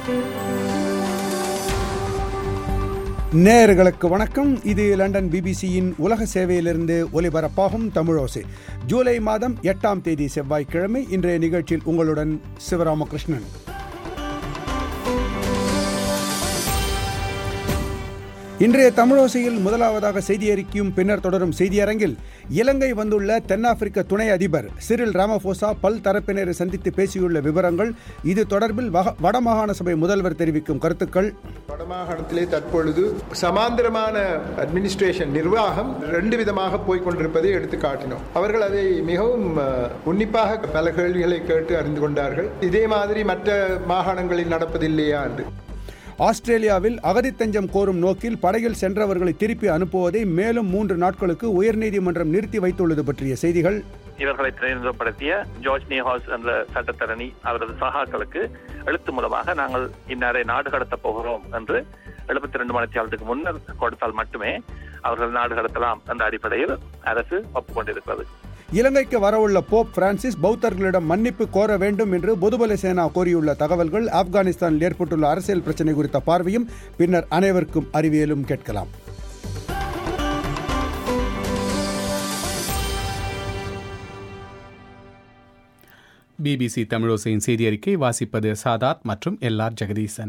நேயர்களுக்கு வணக்கம் இது லண்டன் பிபிசியின் உலக சேவையிலிருந்து ஒலிபரப்பாகும் தமிழோசை ஜூலை மாதம் எட்டாம் தேதி செவ்வாய்க்கிழமை இன்றைய நிகழ்ச்சியில் உங்களுடன் சிவராமகிருஷ்ணன் இன்றைய தமிழோசையில் முதலாவதாக செய்தி அறிக்கையும் பின்னர் தொடரும் செய்தியரங்கில் இலங்கை வந்துள்ள தென்னாப்பிரிக்க துணை அதிபர் சிறில் ராமபோசா பல் தரப்பினரை சந்தித்து பேசியுள்ள விவரங்கள் இது தொடர்பில் வக- வடமாகாண சபை முதல்வர் தெரிவிக்கும் கருத்துக்கள் வடமாகாணத்திலே தற்பொழுது சமாந்திரமான அட்மினிஸ்ட்ரேஷன் நிர்வாகம் ரெண்டு விதமாக போய்க் கொண்டிருப்பதை எடுத்து காட்டினோம் அவர்கள் அதை மிகவும் அஹ், உன்னிப்பாக பல கேள்விகளை கேட்டு அறிந்து கொண்டார்கள் இதே மாதிரி மற்ற மாகாணங்களில் நடப்பதில்லையா என்று ஆஸ்திரேலியாவில் அகதித்தஞ்சம் கோரும் நோக்கில் படகில் சென்றவர்களை திருப்பி அனுப்புவதை மேலும் மூன்று நாட்களுக்கு உயர்நீதிமன்றம் நிறுத்தி வைத்துள்ளது பற்றிய செய்திகள் இவர்களை பிரதிநிதித்துவப்படுத்திய ஜார்ஜ் நிஹாஸ் என்ற சட்டத்தரணி அவரது சகாக்களுக்கு எழுத்து மூலமாக நாங்கள் இன்னாரை நாடு கடத்தப் போகிறோம் என்று எழுபத்தி ரெண்டு மணித்தியாலத்துக்கு முன்னர் கொடுத்தால் மட்டுமே அவர்கள் நாடு கடத்தலாம் என்ற அடிப்படையில் அரசு ஒப்புக்கொண்டிருக்கிறது இலங்கைக்கு வரவுள்ள போப் பிரான்சிஸ் பௌத்தர்களிடம் மன்னிப்பு கோர வேண்டும் என்று பொதுபல சேனா கோரியுள்ள தகவல்கள் ஆப்கானிஸ்தானில் ஏற்பட்டுள்ள அரசியல் பிரச்சினை குறித்த பார்வையும் பின்னர் அனைவருக்கும் அறிவியலும் கேட்கலாம் பிபிசி தமிழோசையின் செய்தி அறிக்கை வாசிப்பது சாதாத் மற்றும் எல்ஆர் ஜெகதீசன்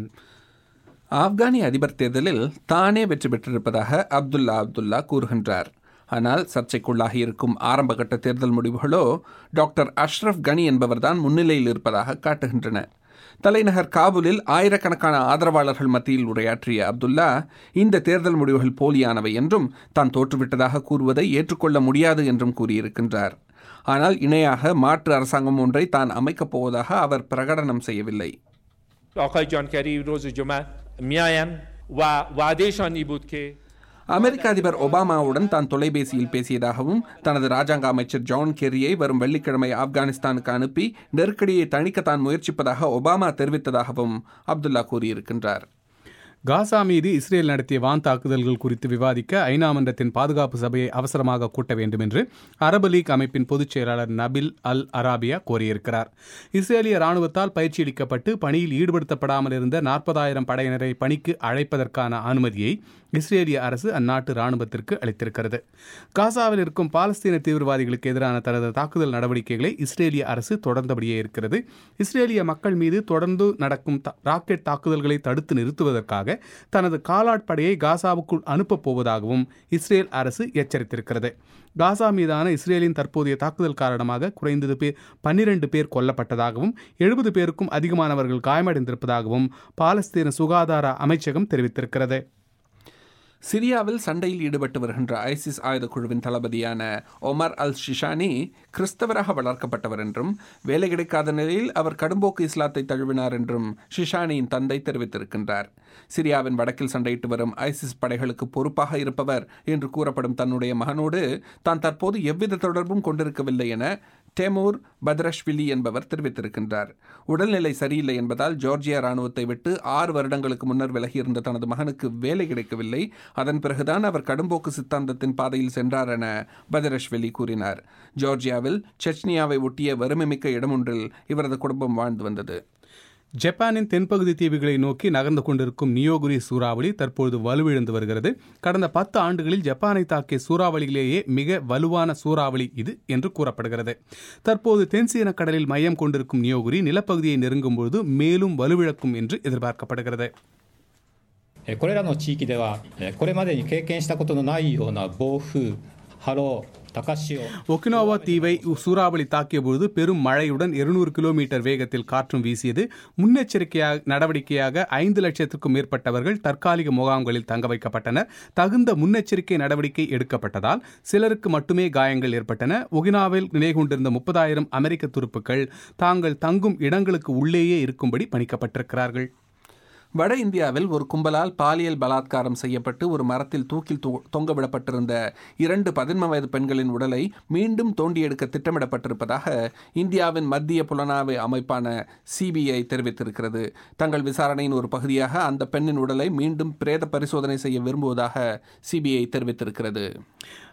ஆப்கானிய அதிபர் தேர்தலில் தானே வெற்றி பெற்றிருப்பதாக அப்துல்லா அப்துல்லா கூறுகின்றார் ஆனால் சர்ச்சைக்குள்ளாகி இருக்கும் ஆரம்பகட்ட தேர்தல் முடிவுகளோ டாக்டர் அஷ்ரஃப் கனி என்பவர்தான் முன்னிலையில் இருப்பதாக காட்டுகின்றன தலைநகர் காபூலில் ஆயிரக்கணக்கான ஆதரவாளர்கள் மத்தியில் உரையாற்றிய அப்துல்லா இந்த தேர்தல் முடிவுகள் போலியானவை என்றும் தான் தோற்றுவிட்டதாக கூறுவதை ஏற்றுக்கொள்ள முடியாது என்றும் கூறியிருக்கின்றார் ஆனால் இணையாக மாற்று அரசாங்கம் ஒன்றை தான் அமைக்கப் போவதாக அவர் பிரகடனம் செய்யவில்லை آقای جانکری روز جمعه میایم و وعدهشان ای بود که அமெரிக்க அதிபர் ஒபாமாவுடன் தான் தொலைபேசியில் பேசியதாகவும் தனது ராஜாங்க அமைச்சர் ஜான் கெர்ரியை வரும் வெள்ளிக்கிழமை ஆப்கானிஸ்தானுக்கு அனுப்பி நெருக்கடியை தணிக்க தான் முயற்சிப்பதாக ஒபாமா தெரிவித்ததாகவும் அப்துல்லா கூறியிருக்கின்றார் காசா மீது இஸ்ரேல் நடத்திய வான் தாக்குதல்கள் குறித்து விவாதிக்க ஐநா மன்றத்தின் பாதுகாப்பு சபையை அவசரமாக கூட்ட வேண்டும் என்று அரபு லீக் அமைப்பின் பொதுச் செயலாளர் நபில் அல் அராபியா கோரியிருக்கிறார் இஸ்ரேலிய ராணுவத்தால் பயிற்சியளிக்கப்பட்டு பணியில் ஈடுபடுத்தப்படாமல் இருந்த நாற்பதாயிரம் படையினரை பணிக்கு அழைப்பதற்கான அனுமதியை இஸ்ரேலிய அரசு அந்நாட்டு ராணுவத்திற்கு அளித்திருக்கிறது காசாவில் இருக்கும் பாலஸ்தீன தீவிரவாதிகளுக்கு எதிரான தனது தாக்குதல் நடவடிக்கைகளை இஸ்ரேலிய அரசு தொடர்ந்தபடியே இருக்கிறது இஸ்ரேலிய மக்கள் மீது தொடர்ந்து நடக்கும் தா- ராக்கெட் தாக்குதல்களை தடுத்து நிறுத்துவதற்காக தனது காலாட்படையை காசாவுக்குள் அனுப்பப் போவதாகவும் இஸ்ரேல் அரசு எச்சரித்திருக்கிறது காசா மீதான இஸ்ரேலின் தற்போதைய தாக்குதல் காரணமாக குறைந்தது பேர் பன்னிரண்டு பேர் கொல்லப்பட்டதாகவும் எழுபது பேருக்கும் அதிகமானவர்கள் காயமடைந்திருப்பதாகவும் பாலஸ்தீன சுகாதார அமைச்சகம் தெரிவித்திருக்கிறது சிரியாவில் சண்டையில் ஈடுபட்டு வருகின்ற ஐசிஸ் ஆயுத குழுவின் தளபதியான ஒமர் அல் ஷிஷானி கிறிஸ்தவராக வளர்க்கப்பட்டவர் என்றும் வேலை கிடைக்காத நிலையில் அவர் கடும்போக்கு இஸ்லாத்தை தழுவினார் என்றும் ஷிஷானியின் தந்தை தெரிவித்திருக்கின்றார் சிரியாவின் வடக்கில் சண்டையிட்டு வரும் ஐசிஸ் படைகளுக்கு பொறுப்பாக இருப்பவர் என்று கூறப்படும் தன்னுடைய மகனோடு தான் தற்போது எவ்வித தொடர்பும் கொண்டிருக்கவில்லை என டெமூர் பத்ரஷ்விலி என்பவர் தெரிவித்திருக்கின்றார் உடல்நிலை சரியில்லை என்பதால் ஜார்ஜியா ராணுவத்தை விட்டு ஆறு வருடங்களுக்கு முன்னர் விலகியிருந்த தனது மகனுக்கு வேலை கிடைக்கவில்லை அதன் பிறகுதான் அவர் கடும்போக்கு சித்தாந்தத்தின் பாதையில் சென்றார் என பத்ரஷ்வெலி கூறினார் ஜார்ஜியாவில் செச்னியாவை ஒட்டிய வறுமைமிக்க இடமொன்றில் இவரது குடும்பம் வாழ்ந்து வந்தது ஜப்பானின் தென்பகுதி தீவுகளை நோக்கி நகர்ந்து கொண்டிருக்கும் நியோகுரி சூறாவளி தற்பொழுது வலுவிழந்து வருகிறது கடந்த பத்து ஆண்டுகளில் ஜப்பானை தாக்கிய சூறாவளியிலேயே மிக வலுவான சூறாவளி இது என்று கூறப்படுகிறது தற்போது தென்சீன கடலில் மையம் கொண்டிருக்கும் நியோகுரி நிலப்பகுதியை நெருங்கும் பொழுது மேலும் வலுவிழக்கும் என்று எதிர்பார்க்கப்படுகிறது えーこれらの地域では、えーこれまでに経験したことのないような暴風、波浪、高潮、 ஒகினோவா தீவை சூறாவளி தாக்கிய பொழுது பெரும் மழையுடன் 200 கிலோமீட்டர் வேகத்தில் காற்றும் வீசியது முன்னெச்சரிக்கையாக நடவடிக்கையாக ஐந்து லட்சத்துக்கும் மேற்பட்டவர்கள் தற்காலிக முகாம்களில் தங்க வைக்கப்பட்டனர் தகுந்த முன்னெச்சரிக்கை நடவடிக்கை எடுக்கப்பட்டதால் சிலருக்கு மட்டுமே காயங்கள் ஏற்பட்டன ஒகினாவில் நிலை கொண்டிருந்த முப்பதாயிரம் அமெரிக்க துருப்புக்கள் தாங்கள் தங்கும் இடங்களுக்கு உள்ளேயே இருக்கும்படி பணிக்கப்பட்டிருக்கிறார்கள் வட இந்தியாவில் ஒரு கும்பலால் பாலியல் பலாத்காரம் செய்யப்பட்டு ஒரு மரத்தில் தூக்கில் தொ- தொங்கவிடப்பட்டிருந்த இரண்டு பதின்ம வயது பெண்களின் உடலை மீண்டும் தோண்டி எடுக்க திட்டமிடப்பட்டிருப்பதாக இந்தியாவின் மத்திய புலனாய்வு அமைப்பான சிபிஐ தெரிவித்திருக்கிறது தங்கள் விசாரணையின் ஒரு பகுதியாக அந்த பெண்ணின் உடலை மீண்டும் பிரேத பரிசோதனை செய்ய விரும்புவதாக சிபிஐ தெரிவித்திருக்கிறது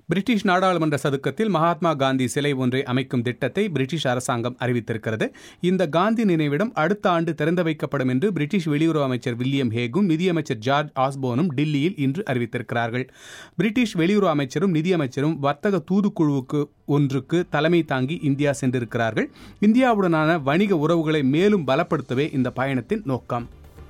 பிரிட்டிஷ் நாடாளுமன்ற சதுக்கத்தில் மகாத்மா காந்தி சிலை ஒன்றை அமைக்கும் திட்டத்தை பிரிட்டிஷ் அரசாங்கம் அறிவித்திருக்கிறது இந்த காந்தி நினைவிடம் அடுத்த ஆண்டு திறந்து வைக்கப்படும் என்று பிரிட்டிஷ் வெளியுறவு அமைச்சர் வில்லியம் ஹேகும் நிதியமைச்சர் ஜார்ஜ் ஆஸ்போனும் டில்லியில் இன்று அறிவித்திருக்கிறார்கள் பிரிட்டிஷ் வெளியுறவு அமைச்சரும் நிதியமைச்சரும் வர்த்தக தூதுக்குழுவுக்கு ஒன்றுக்கு தலைமை தாங்கி இந்தியா சென்றிருக்கிறார்கள் இந்தியாவுடனான வணிக உறவுகளை மேலும் பலப்படுத்தவே இந்த பயணத்தின் நோக்கம்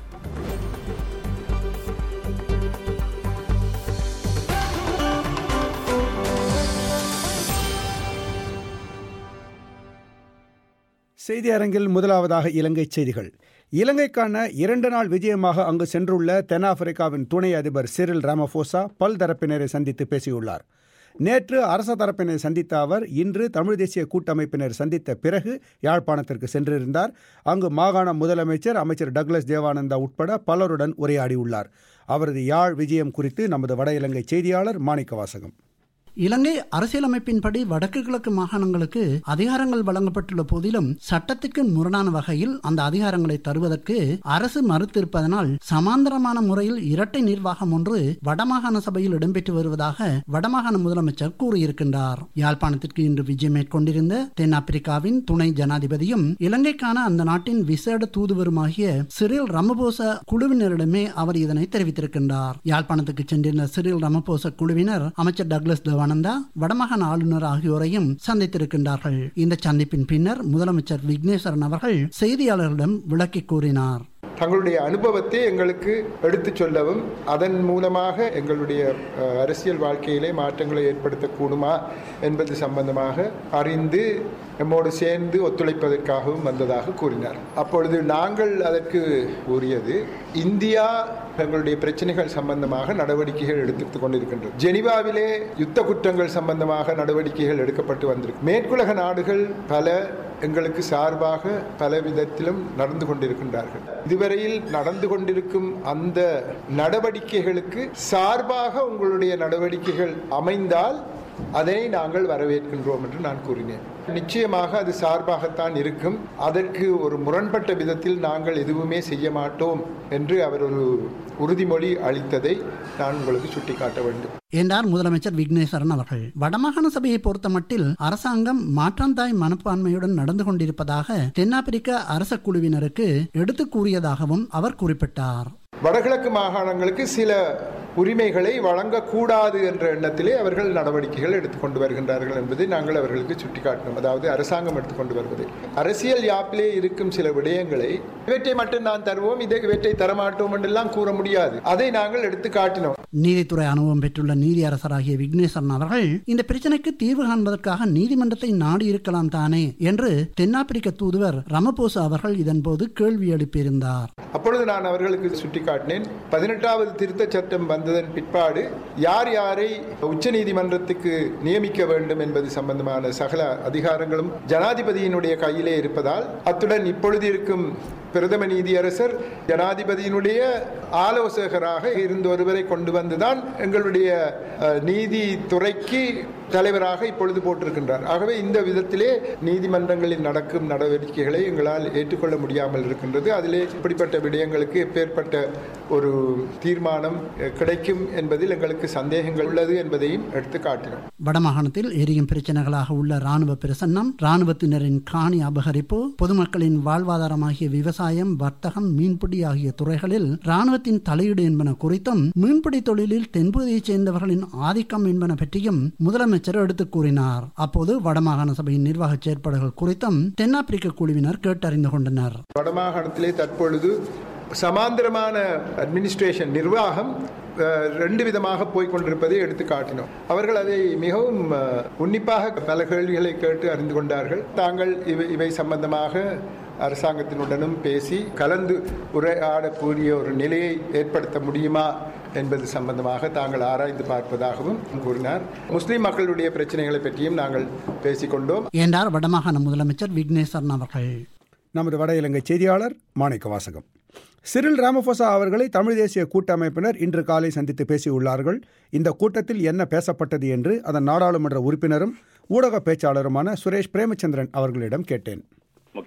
செய்தி அரங்கில் முதலாவதாக இலங்கை செய்திகள் இலங்கைக்கான இரண்டு நாள் விஜயமாக அங்கு சென்றுள்ள தென்னாப்பிரிக்காவின் துணை அதிபர் சிரில் ராமபோசா பல்தரப்பினரை சந்தித்து பேசியுள்ளார் நேற்று அரச தரப்பினை சந்தித்த அவர் இன்று தமிழ் தேசிய கூட்டமைப்பினர் சந்தித்த பிறகு யாழ்ப்பாணத்திற்கு சென்றிருந்தார் அங்கு மாகாண முதலமைச்சர் அமைச்சர் டக்ளஸ் தேவானந்தா உட்பட பலருடன் உரையாடியுள்ளார் அவரது யாழ் விஜயம் குறித்து நமது வட இலங்கை செய்தியாளர் மாணிக்கவாசகம் இலங்கை அரசியலமைப்பின்படி வடக்கு கிழக்கு மாகாணங்களுக்கு அதிகாரங்கள் வழங்கப்பட்டுள்ள போதிலும் சட்டத்திற்கு முரணான வகையில் அந்த அதிகாரங்களை தருவதற்கு அரசு மறுத்திருப்பதனால் சமாந்தரமான முறையில் இரட்டை நிர்வாகம் ஒன்று வடமாகாண சபையில் இடம்பெற்று வருவதாக வடமாகாண முதலமைச்சர் கூறியிருக்கின்றார் யாழ்ப்பாணத்திற்கு இன்று விஜயம் மேற்கொண்டிருந்த தென்னாப்பிரிக்காவின் துணை ஜனாதிபதியும் இலங்கைக்கான அந்த நாட்டின் விசேட தூதுவருமாகிய சிறில் ரமபோச குழுவினரிடமே அவர் இதனை தெரிவித்திருக்கின்றார் யாழ்ப்பாணத்துக்கு சென்றிருந்த சிறில் ரமபோச குழுவினர் அமைச்சர் டக்ளஸ் தேவா தேவானந்தா வடமாகாண ஆளுநர் ஆகியோரையும் சந்தித்திருக்கின்றார்கள் இந்த சந்திப்பின் பின்னர் முதலமைச்சர் விக்னேஸ்வரன் அவர்கள் செய்தியாளர்களிடம் விளக்கி கூறினார் தங்களுடைய அனுபவத்தை எங்களுக்கு எடுத்துச் சொல்லவும் அதன் மூலமாக எங்களுடைய அஹ், அரசியல் வாழ்க்கையிலே மாற்றங்களை ஏற்படுத்தக்கூடுமா என்பது சம்பந்தமாக அறிந்து நம்மோடு சேர்ந்து ஒத்துழைப்பதற்காகவும் வந்ததாக கூறினார் அப்பொழுது நாங்கள் அதற்கு கூறியது இந்தியா தங்களுடைய பிரச்சனைகள் சம்பந்தமாக நடவடிக்கைகள் எடுத்துக் கொண்டிருக்கின்றது ஜெனிவாவிலே யுத்த குற்றங்கள் சம்பந்தமாக நடவடிக்கைகள் எடுக்கப்பட்டு வந்திருக்கு மேற்குலக நாடுகள் பல எங்களுக்கு சார்பாக பல விதத்திலும் நடந்து கொண்டிருக்கின்றார்கள் இதுவரையில் நடந்து கொண்டிருக்கும் அந்த நடவடிக்கைகளுக்கு சார்பாக உங்களுடைய நடவடிக்கைகள் அமைந்தால் அதை நாங்கள் வரவேற்கின்றோம் என்று நான் கூறினேன் நிச்சயமாக அது சார்பாகத்தான் இருக்கும் அதற்கு ஒரு முரண்பட்ட விதத்தில் நாங்கள் எதுவுமே செய்ய மாட்டோம் என்று அவர் ஒரு உறுதிமொழி அளித்ததை நான் உங்களுக்கு சுட்டிக்காட்ட வேண்டும் என்றார் முதலமைச்சர் விக்னேஸ்வரன் அவர்கள் வடமாகாண சபையை பொறுத்தமட்டில் அரசாங்கம் மாற்றாந்தாய் மனப்பான்மையுடன் நடந்து கொண்டிருப்பதாக தென்னாப்பிரிக்க அரச குழுவினருக்கு எடுத்துக் கூறியதாகவும் அவர் குறிப்பிட்டார் வடகிழக்கு மாகாணங்களுக்கு சில உரிமைகளை வழங்கக்கூடாது என்ற எண்ணத்திலே அவர்கள் நடவடிக்கைகள் எடுத்துக்கொண்டு வருகின்றார்கள் என்பதை நாங்கள் அவர்களுக்கு சுட்டிக்காட்டினோம் அதாவது அரசாங்கம் எடுத்துக்கொண்டு வருவதை அரசியல் யாப்பிலே இருக்கும் சில விடயங்களை இவற்றை மட்டும் நான் தருவோம் இதை இவற்றை தரமாட்டோம் என்றெல்லாம் கூற முடியாது அதை நாங்கள் எடுத்து காட்டினோம் நீதித்துறை அனுபவம் பெற்றுள்ள நீதி அரசராகிய விக்னேஸ்வரன் அவர்கள் இந்த பிரச்சனைக்கு தீர்வு காண்பதற்காக நீதிமன்றத்தை நாடி இருக்கலாம் தானே என்று தென்னாப்பிரிக்க தூதுவர் ரமபோசா அவர்கள் இதன்போது கேள்வி எழுப்பியிருந்தார் அப்பொழுது நான் அவர்களுக்கு சுட்டிக்காட்டினேன் பதினெட்டாவது திருத்தச் சட்டம் வந்ததன் பிற்பாடு யார் யாரை உச்சநீதிமன்றத்துக்கு நியமிக்க வேண்டும் என்பது சம்பந்தமான சகல அதிகாரங்களும் ஜனாதிபதியினுடைய கையிலே இருப்பதால் அத்துடன் இப்பொழுது இருக்கும் பிரதம நீதியரசர் ஜனாதிபதியினுடைய ஆலோசகராக இருந்த ஒருவரை கொண்டு வந்துதான் எங்களுடைய அஹ், நீதித்துறைக்கு தலைவராக இப்பொழுது போட்டிருக்கின்றார் ஆகவே இந்த விதத்திலே நீதிமன்றங்களில் நடக்கும் நடவடிக்கைகளை எங்களால் ஏற்றுக்கொள்ள முடியாமல் இருக்கின்றது அதிலே இப்படிப்பட்ட விடயங்களுக்கு எப்பேற்பட்ட ஒரு தீர்மானம் அஹ், கிடைக்கும் என்பதில் எங்களுக்கு சந்தேகங்கள் உள்ளது என்பதையும் எடுத்து காட்டினோம் வடமாகாணத்தில் எரியும் பிரச்சனைகளாக உள்ள ராணுவ பிரசன்னம் ராணுவத்தினரின் காணி அபகரிப்பு பொதுமக்களின் வாழ்வாதாரமாகிய விவசாயம் வர்த்தகம் மீன்பிடி ஆகிய துறைகளில் ராணுவத்தின் தலையீடு என்பன குறித்தும் மீன்பிடி தொழிலில் தென்பகுதியைச் சேர்ந்தவர்களின் ஆதிக்கம் என்பன பற்றியும் முதலமைச்சர் எடுத்துக் கூறினார் அப்போது வடமாகாண சபையின் நிர்வாக செயற்பாடுகள் குறித்தும் தென்னாப்பிரிக்க குழுவினர் கேட்டறிந்து கொண்டனர் வடமாகாணத்திலே தற்பொழுது சமாந்தரமான அட்மினிஸ்ட்ரேஷன் நிர்வாகம் அஹ், ரெண்டு விதமாக போய் கொண்டிருப்பதை எடுத்து காட்டினோம் அவர்கள் அதை மிகவும் அஹ், உன்னிப்பாக பல கேள்விகளை கேட்டு அறிந்து கொண்டார்கள் தாங்கள் இவை இவை சம்பந்தமாக அரசாங்கத்தினுடனும் பேசி கலந்து உரையாடக்கூடிய ஒரு நிலையை ஏற்படுத்த முடியுமா என்பது சம்பந்தமாக தாங்கள் ஆராய்ந்து பார்ப்பதாகவும் கூறினார் முஸ்லிம் மக்களுடைய பிரச்சனைகளை பற்றியும் நாங்கள் பேசிக்கொண்டோம் என்றார் வடமாகாண முதலமைச்சர் விக்னேஸ்வரன் அவர்கள் நமது வட இலங்கை செய்தியாளர் மாணிக்க வாசகம் சிறில் ராமபோசா அவர்களை தமிழ் தேசிய கூட்டமைப்பினர் இன்று காலை சந்தித்து பேசியுள்ளார்கள் இந்த கூட்டத்தில் என்ன பேசப்பட்டது என்று அதன் நாடாளுமன்ற உறுப்பினரும் ஊடக பேச்சாளருமான சுரேஷ் பிரேமச்சந்திரன் அவர்களிடம் கேட்டேன்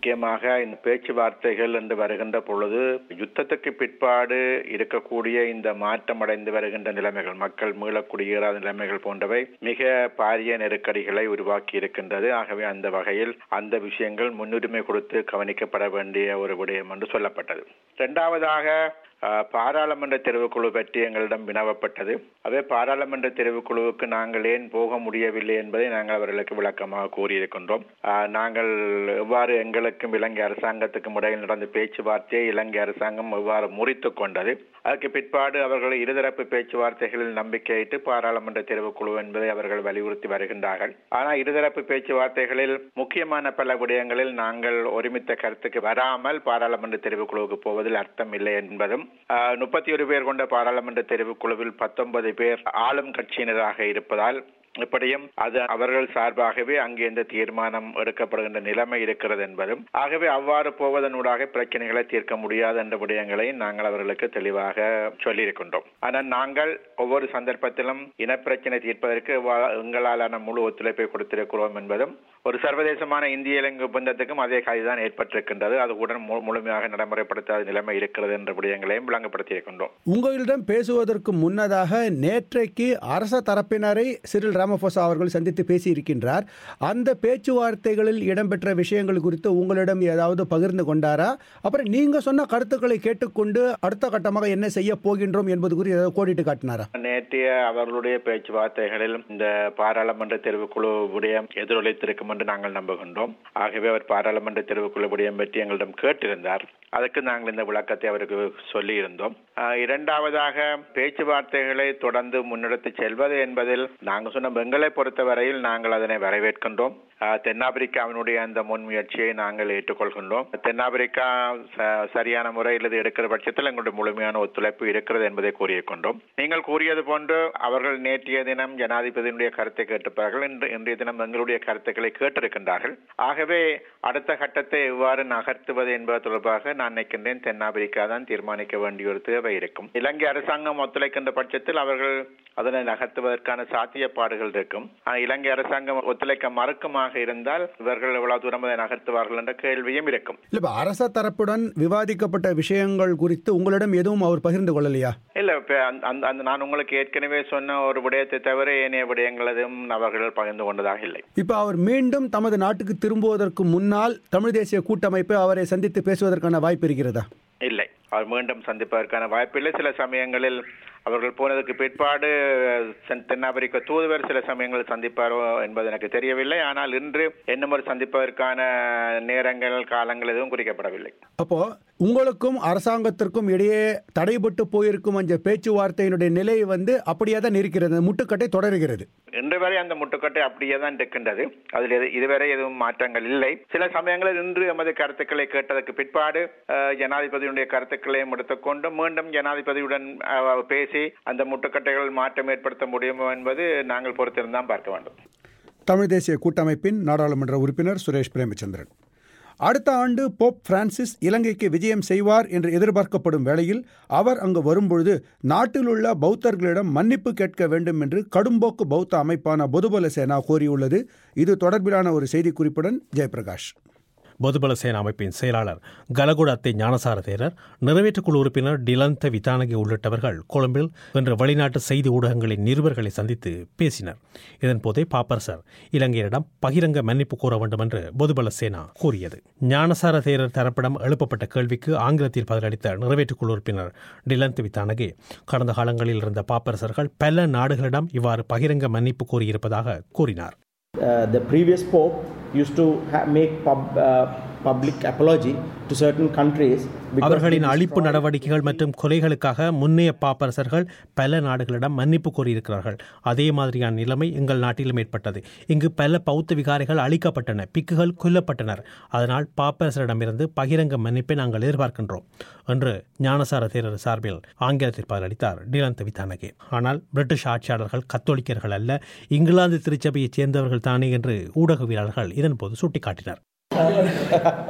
முக்கியமாக இந்த பேச்சுவார்த்தைகள் என்று வருகின்ற பொழுது யுத்தத்துக்கு பிற்பாடு இருக்கக்கூடிய இந்த மாற்றம் அடைந்து வருகின்ற நிலைமைகள் மக்கள் மீளக்குடியேறாத நிலைமைகள் போன்றவை மிக பாரிய நெருக்கடிகளை உருவாக்கி இருக்கின்றது ஆகவே அந்த வகையில் அந்த விஷயங்கள் முன்னுரிமை கொடுத்து கவனிக்கப்பட வேண்டிய ஒரு விடயம் என்று சொல்லப்பட்டது இரண்டாவதாக அஹ், பாராளுமன்ற தெரிவுக்குழு பற்றி எங்களிடம் வினவப்பட்டது அவை பாராளுமன்ற தெரிவுக்குழுவுக்கு நாங்கள் ஏன் போக முடியவில்லை என்பதை நாங்கள் அவர்களுக்கு விளக்கமாக கூறியிருக்கின்றோம் அஹ், நாங்கள் எவ்வாறு எங்களுக்கும் இலங்கை அரசாங்கத்துக்கும் இடையில் நடந்த பேச்சுவார்த்தையை இலங்கை அரசாங்கம் எவ்வாறு முறித்து கொண்டது அதற்கு பிற்பாடு அவர்கள் இருதரப்பு பேச்சுவார்த்தைகளில் நம்பிக்கையிட்டு பாராளுமன்ற தெரிவுக்குழு என்பதை அவர்கள் வலியுறுத்தி வருகின்றார்கள் ஆனால் இருதரப்பு பேச்சுவார்த்தைகளில் முக்கியமான பல விடயங்களில் நாங்கள் ஒருமித்த கருத்துக்கு வராமல் பாராளுமன்ற தெரிவுக்குழுவுக்கு போவதில் அர்த்தம் இல்லை என்பதும் முப்பத்தி ஒரு பேர் கொண்ட பாராளுமன்ற தெரிவுக்குழுவில் பத்தொன்பது பேர் ஆளும் கட்சியினராக இருப்பதால் இப்படியும் அது அவர்கள் சார்பாகவே அங்கே எந்த தீர்மானம் எடுக்கப்படுகின்ற நிலைமை இருக்கிறது என்பதும் ஆகவே அவ்வாறு போவதனூடாக பிரச்சனைகளை தீர்க்க முடியாது என்ற விடயங்களை நாங்கள் அவர்களுக்கு தெளிவாக சொல்லியிருக்கின்றோம் ஆனால் நாங்கள் ஒவ்வொரு சந்தர்ப்பத்திலும் இனப்பிரச்சனை தீர்ப்பதற்கு வா- எங்களாலான முழு ஒத்துழைப்பை கொடுத்திருக்கிறோம் என்பதும் ஒரு சர்வதேசமான இந்திய இலங்கை ஒப்பந்தத்துக்கும் அதே கைதுதான் ஏற்பட்டிருக்கின்றது அது உடன் மு- முழுமையாக நடைமுறைப்படுத்தாத நிலைமை இருக்கிறது என்ற விடயங்களையும் விளங்கப்படுத்தியிருக்கின்றோம் உங்களிடம் பேசுவதற்கு முன்னதாக நேற்றைக்கு அரச தரப்பினரை சிறில் ராமபோசா அவர்கள் சந்தித்து பேசியிருக்கின்றார் அந்த பேச்சுவார்த்தைகளில் இடம்பெற்ற விஷயங்கள் குறித்து உங்களிடம் ஏதாவது பகிர்ந்து கொண்டாரா அப்புறம் நீங்க சொன்ன கருத்துக்களை கேட்டுக்கொண்டு அடுத்த கட்டமாக என்ன செய்ய போகின்றோம் என்பது குறித்து ஏதாவது கோடிட்டு காட்டினாரா நேற்றைய அவர்களுடைய பேச்சுவார்த்தைகளில் இந்த பாராளுமன்ற தெரிவுக்குழு விடயம் எதிரொலித்திருக்கும் என்று நாங்கள் நம்புகின்றோம் ஆகவே அவர் பாராளுமன்ற தெரிவுக்குழு விடயம் பற்றி எங்களிடம் கேட்டிருந்தார் அதற்கு நாங்கள் இந்த விளக்கத்தை அவருக்கு சொல்லியிருந்தோம் ஆஹ் இரண்டாவதாக பேச்சுவார்த்தைகளை தொடர்ந்து முன்னெடுத்து செல்வது என்பதில் நாங்கள் சொன்ன எங்களை பொறுத்தவரையில் நாங்கள் அதனை வரவேற்கின்றோம் ஆஹ் தென்னாப்பிரிக்காவினுடைய அந்த முன்முயற்சியை நாங்கள் ஏற்றுக்கொள்கின்றோம் தென்னாப்பிரிக்கா ச- சரியான முறையில் இது எடுக்கிற பட்சத்தில் எங்களுடைய முழுமையான ஒத்துழைப்பு இருக்கிறது என்பதை கூறியிருக்கின்றோம் நீங்கள் கூறியது போன்று அவர்கள் நேற்றைய தினம் ஜனாதிபதியினுடைய கருத்தை கேட்டிருப்பார்கள் இன்று இன்றைய தினம் எங்களுடைய கருத்துக்களை கேட்டிருக்கின்றார்கள் ஆகவே அடுத்த கட்டத்தை எவ்வாறு நகர்த்துவது என்பது தொடர்பாக நான் நினைக்கின்றேன் தென்னாப்பிரிக்கா தான் தீர்மானிக்க வேண்டிய ஒரு தேவை இருக்கும் இலங்கை அரசாங்கம் ஒத்துழைக்கின்ற பட்சத்தில் அவர்கள் அதனை நகர்த்துவதற்கான சாத்தியப்பாடுகள் இருக்கும் ஆனால் இலங்கை அரசாங்கம் ஒத்துழைக்க மறுக்குமாக இருந்தால் இவர்கள் எவ்வளவு தூரம் அதை நகர்த்துவார்கள் என்ற கேள்வியும் இருக்கும் இல்ல இப்ப அரச தரப்புடன் விவாதிக்கப்பட்ட விஷயங்கள் குறித்து உங்களிடம் எதுவும் அவர் பகிர்ந்து கொள்ளலையா இல்ல இப்ப அந்த- அந்த அந்த நான் உங்களுக்கு ஏற்கனவே சொன்ன ஒரு விடயத்தை தவிர ஏனைய விடயங்கள் எதுவும் அவர்கள் பகிர்ந்து கொண்டதாக இல்லை இப்ப அவர் மீண்டும் தமது நாட்டுக்கு திரும்புவதற்கு முன்னால் தமிழ் தேசிய கூட்டமைப்பு அவரை சந்தித்து பேசுவதற்கான வாய்ப்பு இருக்கிறதா இல்லை அவர் மீண்டும் சந்திப்பதற்கான வாய்ப்பில்லை சில சமயங்களில் அவர்கள் போனதுக்கு பிற்பாடு சென்- தென்னாப்பிரிக்க தூதுவர் சில சமயங்களில் சந்திப்பாரோ என்பது எனக்கு தெரியவில்லை ஆனால் இன்று இன்னும் ஒரு சந்திப்பதற்கான நேரங்கள் காலங்கள் எதுவும் குறிக்கப்படவில்லை அப்போ உங்களுக்கும் அரசாங்கத்திற்கும் இடையே தடைபட்டு போயிருக்கும் அந்த பேச்சுவார்த்தையினுடைய நிலை வந்து அப்படியே தான் இருக்கிறது அந்த முட்டுக்கட்டை தொடர்கிறது இன்று வரை அந்த முட்டுக்கட்டை அப்படியே தான் இருக்கின்றது அதில் எது- இதுவரை எதுவும் மாற்றங்கள் இல்லை சில சமயங்களில் இன்று எமது கருத்துக்களை கேட்டதற்கு பிற்பாடு அஹ், ஜனாதிபதியுடைய கருத்துக்களையும் எடுத்துக்கொண்டு மீண்டும் ஜனாதிபதியுடன் அஹ், பேசி அந்த முட்டுக்கட்டைகள் மாற்றம் ஏற்படுத்த முடியுமோ என்பது நாங்கள் பொறுத்திருந்தான் பார்க்க வேண்டும் தமிழ் தேசிய கூட்டமைப்பின் நாடாளுமன்ற உறுப்பினர் சுரேஷ் பிரேமச்சந்திரன் அடுத்த ஆண்டு போப் பிரான்சிஸ் இலங்கைக்கு விஜயம் செய்வார் என்று எதிர்பார்க்கப்படும் வேளையில் அவர் அங்கு வரும்பொழுது நாட்டில் உள்ள பௌத்தர்களிடம் மன்னிப்பு கேட்க வேண்டும் என்று கடும்போக்கு பௌத்த அமைப்பான பொதுபல சேனா கோரியுள்ளது இது தொடர்பிலான ஒரு செய்திக்குறிப்புடன் ஜெயபிரகாஷ் பொதுபல சேனா அமைப்பின் செயலாளர் கலகுட அத்தை ஞானசார தேரர் நிறைவேற்றுக்குழு உறுப்பினர் டிலந்த விதானகி உள்ளிட்டவர்கள் கொழும்பில் இன்று வெளிநாட்டு செய்தி ஊடகங்களின் நிருபர்களை சந்தித்து பேசினர் இதன்போதே பாப்பரசர் இலங்கையரிடம் பகிரங்க மன்னிப்பு கோர வேண்டும் என்று பொதுபல சேனா கூறியது ஞானசார தேரர் தரப்பிடம் எழுப்பப்பட்ட கேள்விக்கு ஆங்கிலத்தில் பதிலளித்த நிறைவேற்றுக்குழு உறுப்பினர் டிலந்த விதானகி கடந்த காலங்களில் இருந்த பாப்பரசர்கள் பல நாடுகளிடம் இவ்வாறு பகிரங்க மன்னிப்பு கோரியிருப்பதாக கூறினார் uh, the previous pope used to ha- make pub, uh, public apology to certain countries because அவர்களின் they அழிப்பு destroyed- நடவடிக்கைகள் மற்றும் கொலைகளுக்காக முன்னைய பாப்பரசர்கள் பல நாடுகளிடம் மன்னிப்பு கோரியிருக்கிறார்கள் அதே மாதிரியான நிலைமை எங்கள் நாட்டிலும் ஏற்பட்டது இங்கு பல பௌத்த விகாரைகள் அழிக்கப்பட்டன பிக்குகள் கொல்லப்பட்டனர் அதனால் பாப்பரசரிடமிருந்து பகிரங்க மன்னிப்பை நாங்கள் எதிர்பார்க்கின்றோம் என்று ஞானசார தேரர் சார்பில் ஆங்கிலத்தில் பதிலளித்தார் டிலந்த விதானகே ஆனால் பிரிட்டிஷ் ஆட்சியாளர்கள் கத்தோலிக்கர்கள் அல்ல இங்கிலாந்து திருச்சபையைச் சேர்ந்தவர்கள் தானே என்று ஊடகவியலாளர்கள் இதன்போது சுட்டிக்காட்டினர்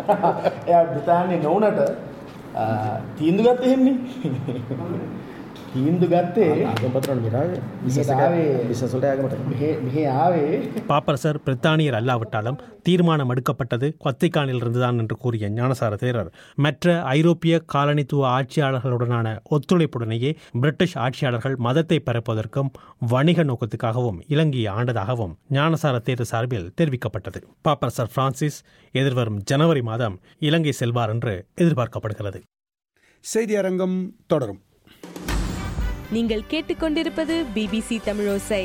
එයා බ්‍රතාන්‍ය නොවනට තීන්දු ගත්ත හෙන්නේ තීන්දු ගත්තේ අගපතරන විරාගේ මෙහෙට ආවේ විශසලට යාගමට මෙහෙ මෙහෙ ආවේ பாப்பரசர் பிரித்தானியர் அல்லாவிட்டாலும் தீர்மானம் எடுக்கப்பட்டது வத்திக்கானில் இருந்துதான் என்று கூறிய ஞானசார தேரர் மற்ற ஐரோப்பிய காலனித்துவ ஆட்சியாளர்களுடனான ஒத்துழைப்புடனேயே பிரிட்டிஷ் ஆட்சியாளர்கள் மதத்தை பரப்புவதற்கும் வணிக நோக்கத்துக்காகவும் இலங்கையை ஆண்டதாகவும் ஞானசார தேரர் சார்பில் தெரிவிக்கப்பட்டது பாப்பரசர் பிரான்சிஸ் எதிர்வரும் ஜனவரி மாதம் இலங்கை செல்வார் என்று எதிர்பார்க்கப்படுகிறது செய்தி அரங்கம் தொடரும் நீங்கள் கேட்டுக்கொண்டிருப்பது பிபிசி தமிழோசை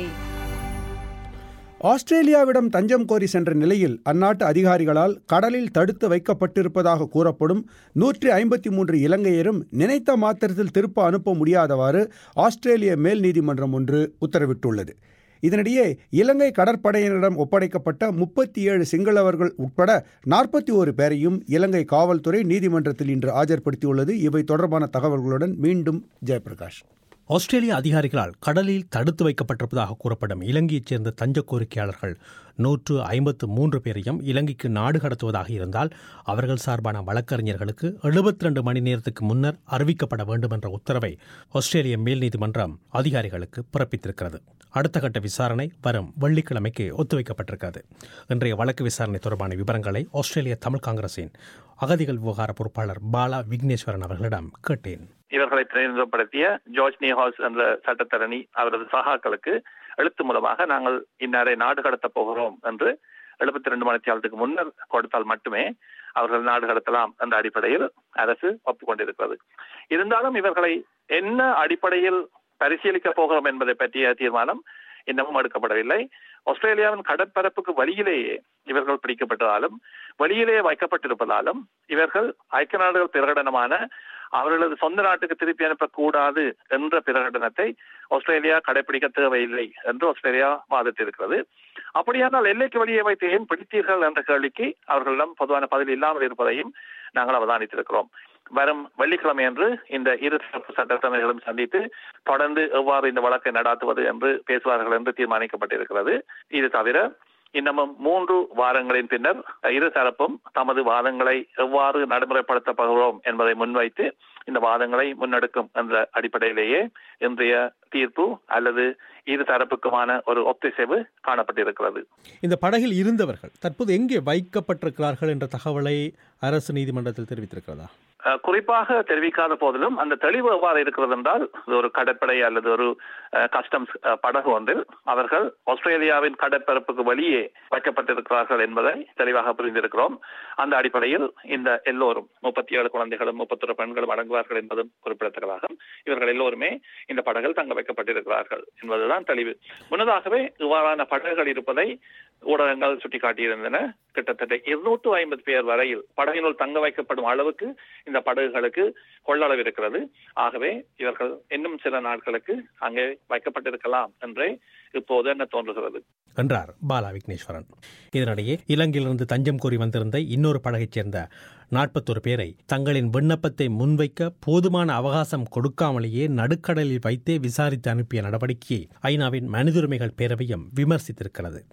ஆஸ்திரேலியாவிடம் தஞ்சம் கோரி சென்ற நிலையில் அந்நாட்டு அதிகாரிகளால் கடலில் தடுத்து வைக்கப்பட்டிருப்பதாக கூறப்படும் நூற்றி ஐம்பத்தி மூன்று இலங்கையரும் நினைத்த மாத்திரத்தில் திருப்ப அனுப்ப முடியாதவாறு ஆஸ்திரேலிய மேல் நீதிமன்றம் ஒன்று உத்தரவிட்டுள்ளது இதனிடையே இலங்கை கடற்படையினரிடம் ஒப்படைக்கப்பட்ட முப்பத்தி ஏழு சிங்களவர்கள் உட்பட நாற்பத்தி ஓரு பேரையும் இலங்கை காவல்துறை நீதிமன்றத்தில் இன்று ஆஜர்படுத்தியுள்ளது இவை தொடர்பான தகவல்களுடன் மீண்டும் ஜெயபிரகாஷ் ஆஸ்திரேலிய அதிகாரிகளால் கடலில் தடுத்து வைக்கப்பட்டிருப்பதாக கூறப்படும் இலங்கையைச் சேர்ந்த தஞ்ச கோரிக்கையாளர்கள் நூற்று ஐம்பத்து மூன்று பேரையும் இலங்கைக்கு நாடு கடத்துவதாக இருந்தால் அவர்கள் சார்பான வழக்கறிஞர்களுக்கு எழுபத்தி ரெண்டு மணி நேரத்துக்கு முன்னர் அறிவிக்கப்பட வேண்டும் என்ற உத்தரவை ஆஸ்திரேலிய மேல் நீதிமன்றம் அதிகாரிகளுக்கு பிறப்பித்திருக்கிறது அடுத்த கட்ட விசாரணை வரும் வெள்ளிக்கிழமைக்கு ஒத்திவைக்கப்பட்டிருக்கிறது இன்றைய வழக்கு விசாரணை தொடர்பான விவரங்களை ஆஸ்திரேலிய தமிழ் காங்கிரசின் அகதிகள் விவகார பொறுப்பாளர் பாலா விக்னேஸ்வரன் அவர்களிடம் கேட்டேன் இவர்களை பிரதிநிதித்துவப்படுத்திய ஜார்ஜ் நியூஹாஸ் என்ற சட்டத்தரணி அவரது சகாக்களுக்கு எழுத்து மூலமாக நாங்கள் இன்னாரை நாடு கடத்தப் போகிறோம் என்று எழுபத்தி ரெண்டு மணித்தியாலத்துக்கு முன்னர் கொடுத்தால் மட்டுமே அவர்கள் நாடு கடத்தலாம் என்ற அடிப்படையில் அரசு ஒப்புக்கொண்டிருக்கிறது இருந்தாலும் இவர்களை என்ன அடிப்படையில் பரிசீலிக்க போகிறோம் என்பதை பற்றிய தீர்மானம் இன்னமும் எடுக்கப்படவில்லை ஆஸ்திரேலியாவின் கடற்பரப்புக்கு வழியிலேயே இவர்கள் பிடிக்கப்பட்டதாலும் வழியிலேயே வைக்கப்பட்டிருப்பதாலும் இவர்கள் ஐக்கிய நாடுகள் பிரகடனமான அவர்களது சொந்த நாட்டுக்கு திருப்பி அனுப்பக்கூடாது என்ற பிரகடனத்தை ஆஸ்திரேலியா கடைபிடிக்க தேவையில்லை என்று ஆஸ்திரேலியா வாதிட்டிருக்கிறது அப்படியானால் எல்லைக்கு வெளியே வைத்து ஏன் பிடித்தீர்கள் என்ற கேள்விக்கு அவர்களிடம் பொதுவான பதில் இல்லாமல் இருப்பதையும் நாங்கள் அவதானித்திருக்கிறோம் வரும் வெள்ளிக்கிழமை அன்று இந்த இரு சிறப்பு சட்டத்தரணிகளும் சந்தித்து தொடர்ந்து எவ்வாறு இந்த வழக்கை நடாத்துவது என்று பேசுவார்கள் என்று தீர்மானிக்கப்பட்டிருக்கிறது இது தவிர இன்னமும் மூன்று வாரங்களின் பின்னர் இரு தரப்பும் தமது வாதங்களை எவ்வாறு நடைமுறைப்படுத்த போகிறோம் என்பதை முன்வைத்து இந்த வாதங்களை முன்னெடுக்கும் என்ற அடிப்படையிலேயே இன்றைய தீர்ப்பு அல்லது இரு தரப்புக்குமான ஒரு ஒத்திசைவு காணப்பட்டிருக்கிறது இந்த படகில் இருந்தவர்கள் தற்போது எங்கே வைக்கப்பட்டிருக்கிறார்கள் என்ற தகவலை அரசு நீதிமன்றத்தில் தெரிவித்திருக்கிறதா அஹ், குறிப்பாக தெரிவிக்காத போதிலும் அந்த தெளிவு எவ்வாறு இருக்கிறது என்றால் இது ஒரு கடற்படை அல்லது ஒரு கஸ்டம்ஸ் படகு ஒன்றில் அவர்கள் ஆஸ்திரேலியாவின் கடற்பரப்புக்கு வெளியே வைக்கப்பட்டிருக்கிறார்கள் என்பதை தெளிவாக புரிந்திருக்கிறோம் அந்த அடிப்படையில் இந்த எல்லோரும் முப்பத்தி ஏழு குழந்தைகளும் முப்பத்தொரு பெண்களும் அடங்குவார்கள் என்பதும் குறிப்பிடத்தக்கதாகும் இவர்கள் எல்லோருமே இந்த படகில் தங்க வைக்கப்பட்டிருக்கிறார்கள் என்பதுதான் தெளிவு முன்னதாகவே இவ்வாறான படகுகள் இருப்பதை ஊடகங்கள் சுட்டிக்காட்டியிருந்தன கிட்டத்தட்ட இருநூற்று ஐம்பது பேர் வரையில் படகினுள் தங்க வைக்கப்படும் அளவுக்கு இந்த படகுகளுக்கு கொள்ளளவு இருக்கிறது ஆகவே இவர்கள் இன்னும் சில நாட்களுக்கு அங்கே வைக்கப்பட்டிருக்கலாம் என்றே இப்போது என்ன தோன்றுகிறது என்றார் பாலா விக்னேஸ்வரன் இதனிடையே இலங்கையிலிருந்து தஞ்சம் கோரி வந்திருந்த இன்னொரு படகைச் சேர்ந்த நாற்பத்தொரு பேரை தங்களின் விண்ணப்பத்தை முன்வைக்க போதுமான அவகாசம் கொடுக்காமலேயே நடுக்கடலில் வைத்தே விசாரித்து அனுப்பிய நடவடிக்கையை ஐநாவின் மனிதுரிமைகள் பேரவையும் விமர்சித்திருக்கிறது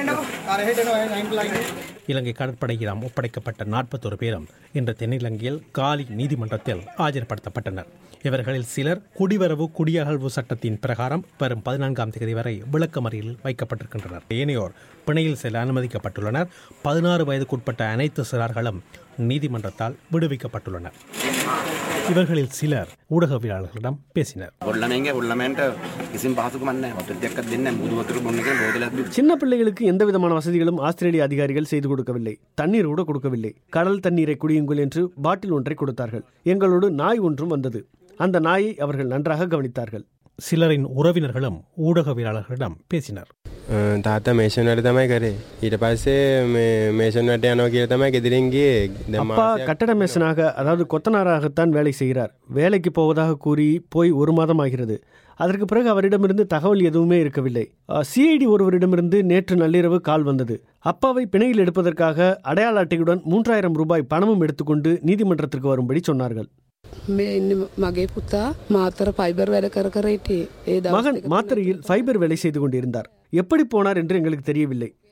இலங்கை கடற்படையிடம் ஒப்படைக்கப்பட்ட நாற்பத்தொரு பேரும் இன்று தென்னிலங்கையில் காலி நீதிமன்றத்தில் ஆஜர்படுத்தப்பட்டனர் இவர்களில் சிலர் குடிவரவு குடியகழ்வு சட்டத்தின் பிரகாரம் வரும் பதினான்காம் தேதி வரை விளக்கமறியலில் வைக்கப்பட்டிருக்கின்றனர் ஏனையோர் பிணையில் செல்ல அனுமதிக்கப்பட்டுள்ளனர் பதினாறு வயதுக்குட்பட்ட அனைத்து சிறார்களும் நீதிமன்றத்தால் விடுவிக்கப்பட்டுள்ளனர் இவர்களில் சிலர் ஊடகவியலாளர்களிடம் பேசினர் ගොල්ලමගේ උල්ලමන්ට කිසිම් පහසුකමන්න ඔටදයක් දෙන්න මුදුවතුර බොන්නක බෝදල சின்ன பிள்ளைகளுக்கு எந்த விதமான வசதிகளும் ஆஸ்திரேலிய அதிகாரிகள் செய்து கொடுக்கவில்லை தண்ணீர் கூட கொடுக்கவில்லை கடல் தண்ணீரை குடியுங்கள் என்று பாட்டில் ஒன்றை கொடுத்தார்கள் எங்களோடு நாய் ஒன்றும் வந்தது அந்த நாயை அவர்கள் நன்றாக கவனித்தார்கள் சிலரின் உறவினர்களும் ஊடகவியலாளர்களிடம் பேசினர் තාත්තා මේෂන් වැඩ තමයි කරේ ඊට පස්සේ මේෂන් වැට යනෝ කිය තමයි ගෙදරින්ගේ அப்பா கட்டட மேசனாக அதாவது கொத்தனாராகத்தான் வேலை செய்கிறார் வேலைக்கு போவதாக கூறி போய் ஒரு மாதம் ஆகிறது அதற்கு பிறகு அவரிடமிருந்து தகவல் எதுவுமே இருக்கவில்லை சிஐடி ஒருவரிடமிருந்து நேற்று நள்ளிரவு கால் வந்தது அப்பாவை பிணையில் எடுப்பதற்காக அடையாள அட்டையுடன் மூன்றாயிரம் ரூபாய் பணமும் எடுத்துக்கொண்டு நீதிமன்றத்திற்கு வரும்படி சொன்னார்கள் මේ ඉන්න මගේ පුතා මාතර පයිබර් වැඩ කර කර හිටියේ ඒ மகன் மாத்திரையில் ஃபைபர் வேலை செய்து கொண்டிருந்தார் எப்படி போனார் என்று எங்களுக்கு தெரியவில்லை